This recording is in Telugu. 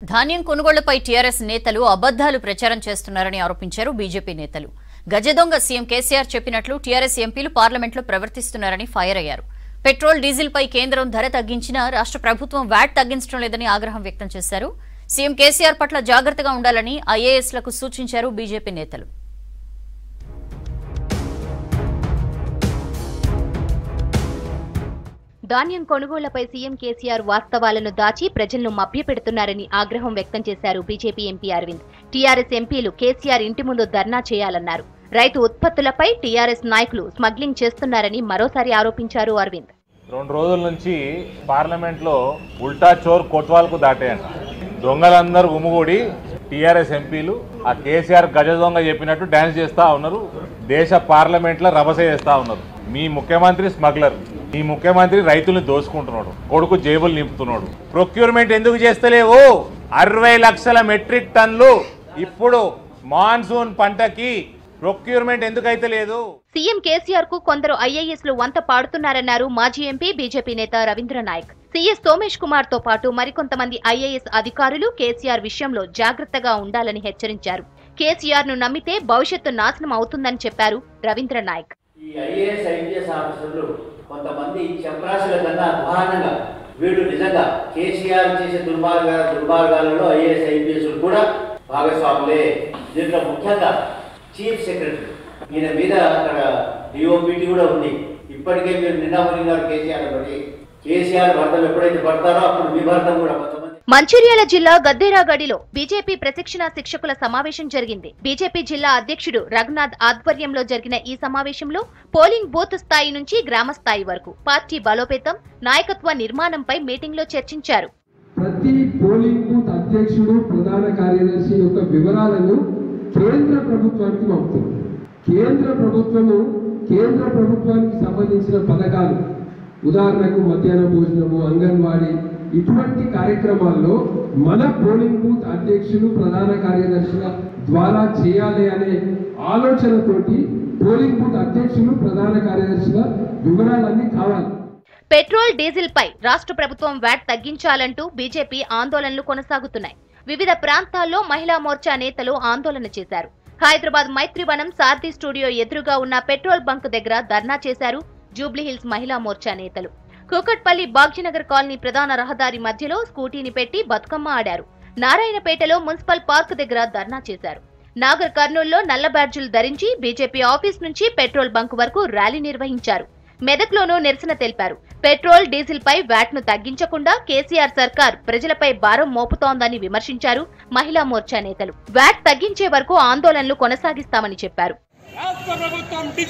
ధాన్యం కొనుగోళ్లపై టీఆర్ఎస్ నేతలు అబద్దాలు ప్రచారం చేస్తున్నారని ఆరోపించారు బీజేపీ నేతలు గజదొంగ సీఎం కేసీఆర్ చెప్పినట్లు టీఆర్ఎస్ ఎంపీలు పార్లమెంట్లో ప్రవర్తిస్తున్నారని ఫైర్ అయ్యారు పెట్రోల్ డీజిల్ పై కేంద్రం ధర తగ్గించినా రాష్ట్ర ప్రభుత్వం వ్యాట్ తగ్గించడం లేదని ఆగ్రహం వ్యక్తం చేశారు సీఎం కేసీఆర్ పట్ల జాగ్రత్తగా ఉండాలని ఐఏఎస్లకు సూచించారు బీజేపీ నేతలు ధాన్యం కొనుగోళ్లపై సీఎం కేసీఆర్ వాస్తవాలను దాచి ప్రజలను మభ్యపెడుతున్నారని ఆగ్రహం వ్యక్తం చేశారు బీజేపీ ఎంపీ అరవింద్ టీఆర్ఎస్ ఎంపీలు కేసీఆర్ ఇంటి ముందు ధర్నా చేయాలన్నారు రైతు ఉత్పత్తులపై టీఆర్ఎస్ నాయకులు స్మగ్లింగ్ చేస్తున్నారని మరోసారి ఆరోపించారు అరవింద్ రెండు రోజుల నుంచి పార్లమెంట్లో ఉల్టా చోర్ కొట్వాల్కు దాటేయంట దొంగలందరూ గుమ్ముగూడి టీఆర్ఎస్ ఎంపీలు ఆ కేసీఆర్ గజ దొంగ చెప్పినట్టు డ్యాన్స్ చేస్తా ఉన్నారు దేశ పార్లమెంట్లో రభస చేస్తా ఉన్నారు మీ ముఖ్యమంత్రి స్మగ్లర్ మీ ముఖ్యమంత్రి రైతుల్ని దోసుకుంటున్నాడు కొడుకు జేబులు నింపుతున్నాడు ప్రొక్యూర్మెంట్ ఎందుకు చేస్తలేవు అరవై లక్షల మెట్రిక్ టన్లు ఇప్పుడు మాన్సూన్ పంటకి ప్రొక్యూర్మెంట్ ఎందుకైతే లేదు సీఎం కేసీఆర్ కు కొందరు ఐఏఎస్లు వంత పాడుతున్నారన్నారు మాజీ ఎంపీ బీజేపీ నేత రవీంద్ర నాయక్ సీఎస్ సోమేష్ కుమార్ తో పాటు మరికొంతమంది ఐఏఎస్ అధికారులు కేసీఆర్ విషయంలో జాగ్రత్తగా ఉండాలని హెచ్చరించారు కేసీఆర్ ను నమ్మితే భవిష్యత్తు నాశనం అవుతుందని చెప్పారు రవీంద్ర నాయక్ ఈ ఐఏఎస్ ఐపీఎస్ ఆఫీసర్లు కొంతమంది చపరాశుల కన్నా అధ్వానంగా వీళ్ళు నిజంగా కేసీఆర్ చేసే దుర్మార్గ దుర్మార్గాలలో ఐఏఎస్ ఐపీఎస్ కూడా భాగస్వాములే దీంట్లో ముఖ్యంగా చీఫ్ సెక్రటరీ ఈయన మీద అక్కడ డిఓపిటి కూడా ఉంది ఇప్పటికే మీరు నిన్న మునిగారు కేసీఆర్ బట్టి కేసీఆర్ భర్తం ఎప్పుడైతే పడతారో అప్పుడు మీ భర్తం కూడా కొంతమంది మంచిర్యాల జిల్లా గద్దేరాగడిలో బీజేపీ ప్రశిక్షణ శిక్షకుల సమావేశం జరిగింది బీజేపీ జిల్లా అధ్యక్షుడు రఘునాథ్ ఆధ్వర్యంలో జరిగిన ఈ సమావేశంలో పోలింగ్ బూత్ స్థాయి నుంచి గ్రామ స్థాయి వరకు పార్టీ బలోపేతం నాయకత్వ నిర్మాణంపై మీటింగ్లో చర్చించారు ప్రతి పోలింగ్ బూత్ అధ్యక్షుడు ప్రధాన కార్యదర్శి యొక్క వివరాలను కేంద్ర ప్రభుత్వానికి పంపుతుంది కేంద్ర ప్రభుత్వము కేంద్ర ప్రభుత్వానికి సంబంధించిన పథకాలు ఉదాహరణకు మధ్యాహ్న భోజనము అంగన్వాడీ ఇటువంటి కార్యక్రమాల్లో మన పోలింగ్ బూత్ అధ్యక్షులు ప్రధాన కార్యదర్శుల ద్వారా చేయాలి అనే ఆలోచనతోటి పోలింగ్ బూత్ అధ్యక్షులు ప్రధాన కార్యదర్శుల వివరాలన్నీ కావాలి పెట్రోల్ డీజిల్ పై రాష్ట్ర ప్రభుత్వం వ్యాట్ తగ్గించాలంటూ బీజేపీ ఆందోళనలు కొనసాగుతున్నాయి వివిధ ప్రాంతాల్లో మహిళా మోర్చా నేతలు ఆందోళన చేశారు హైదరాబాద్ మైత్రివనం సారథి స్టూడియో ఎదురుగా ఉన్న పెట్రోల్ బంక్ దగ్గర ధర్నా చేశారు జూబ్లీహిల్స్ మహిళా మోర్చా నేతలు కూకట్పల్లి భాగ్యనగర్ కాలనీ ప్రధాన రహదారి మధ్యలో స్కూటీని పెట్టి బతుకమ్మ ఆడారు నారాయణపేటలో మున్సిపల్ పార్క్ దగ్గర ధర్నా చేశారు నాగర్ కర్నూల్లో నల్ల బ్యాడ్జీలు ధరించి బీజేపీ ఆఫీస్ నుంచి పెట్రోల్ బంక్ వరకు ర్యాలీ నిర్వహించారు మెదక్లోనూ నిరసన తెలిపారు పెట్రోల్ డీజిల్ పై వ్యాట్ ను తగ్గించకుండా కేసీఆర్ సర్కార్ ప్రజలపై భారం మోపుతోందని విమర్శించారు మహిళా మోర్చా నేతలు వ్యాట్ తగ్గించే వరకు ఆందోళనలు కొనసాగిస్తామని చెప్పారు రాష్ట్ర ప్రభుత్వం